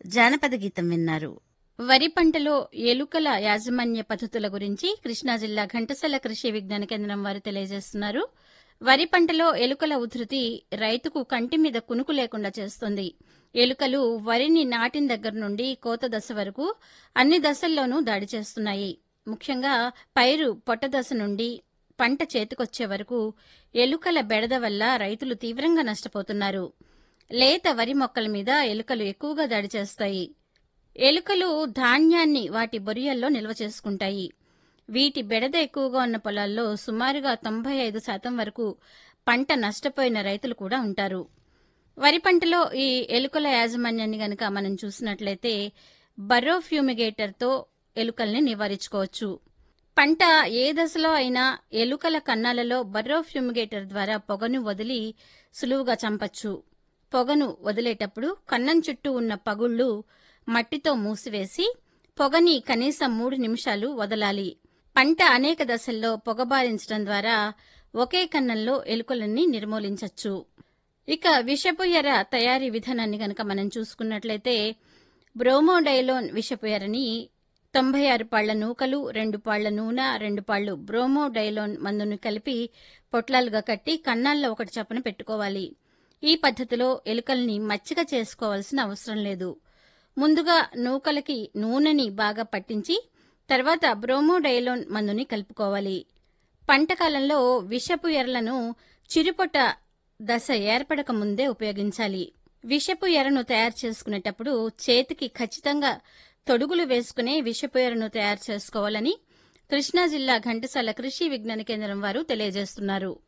జానపద గీతం విన్నారు వరి పంటలో ఎలుకల యాజమాన్య పద్ధతుల గురించి కృష్ణా జిల్లా ఘంటసాల కృషి విజ్ఞాన కేంద్రం వారు తెలియజేస్తున్నారు వరి పంటలో ఎలుకల ఉధృతి రైతుకు కంటి మీద కునుకు లేకుండా చేస్తుంది ఎలుకలు వరిని నాటిన దగ్గర నుండి కోత దశ వరకు అన్ని దశల్లోనూ దాడి చేస్తున్నాయి ముఖ్యంగా పైరు పొట్ట దశ నుండి పంట చేతికొచ్చే వరకు ఎలుకల బెడద వల్ల రైతులు తీవ్రంగా నష్టపోతున్నారు లేత వరి మొక్కల మీద ఎలుకలు ఎక్కువగా దాడి చేస్తాయి ఎలుకలు ధాన్యాన్ని వాటి బొరియల్లో నిల్వ చేసుకుంటాయి వీటి బెడద ఎక్కువగా ఉన్న పొలాల్లో సుమారుగా తొంభై ఐదు శాతం వరకు పంట నష్టపోయిన రైతులు కూడా ఉంటారు వరి పంటలో ఈ ఎలుకల యాజమాన్యాన్ని గనక మనం చూసినట్లయితే బర్రో ఫ్యూమిగేటర్తో ఎలుకల్ని నివారించుకోవచ్చు పంట ఏ దశలో అయినా ఎలుకల కన్నాలలో బర్రో ఫ్యూమిగేటర్ ద్వారా పొగను వదిలి సులువుగా చంపచ్చు పొగను వదిలేటప్పుడు కన్నం చుట్టూ ఉన్న పగుళ్లు మట్టితో మూసివేసి పొగని కనీసం మూడు నిమిషాలు వదలాలి పంట అనేక దశల్లో పొగబారించడం ద్వారా ఒకే కన్నంలో ఎలుకలన్నీ నిర్మూలించవచ్చు ఇక విషపు ఎర తయారీ విధానాన్ని గనక మనం చూసుకున్నట్లయితే బ్రోమోడైలోన్ విషపు ఎరని తొంభై ఆరు పాళ్ల నూకలు రెండు పాళ్ల నూనె రెండు పాళ్లు బ్రోమోడైలోన్ మందును కలిపి పొట్లాలుగా కట్టి కన్నాల్లో ఒకటి చప్పున పెట్టుకోవాలి ఈ పద్ధతిలో ఎలుకల్ని మచ్చిక చేసుకోవాల్సిన అవసరం లేదు ముందుగా నూకలకి నూనెని బాగా పట్టించి తర్వాత బ్రోమోడైలోన్ మందుని కలుపుకోవాలి పంటకాలంలో విషపు ఎరలను చిరుపొట్ట దశ ఏర్పడక ముందే ఉపయోగించాలి విషపు ఎరను తయారు చేసుకునేటప్పుడు చేతికి ఖచ్చితంగా తొడుగులు వేసుకునే విషపు ఎరను తయారు చేసుకోవాలని కృష్ణా జిల్లా ఘంటసాల కృషి విజ్ఞాన కేంద్రం వారు తెలియజేస్తున్నారు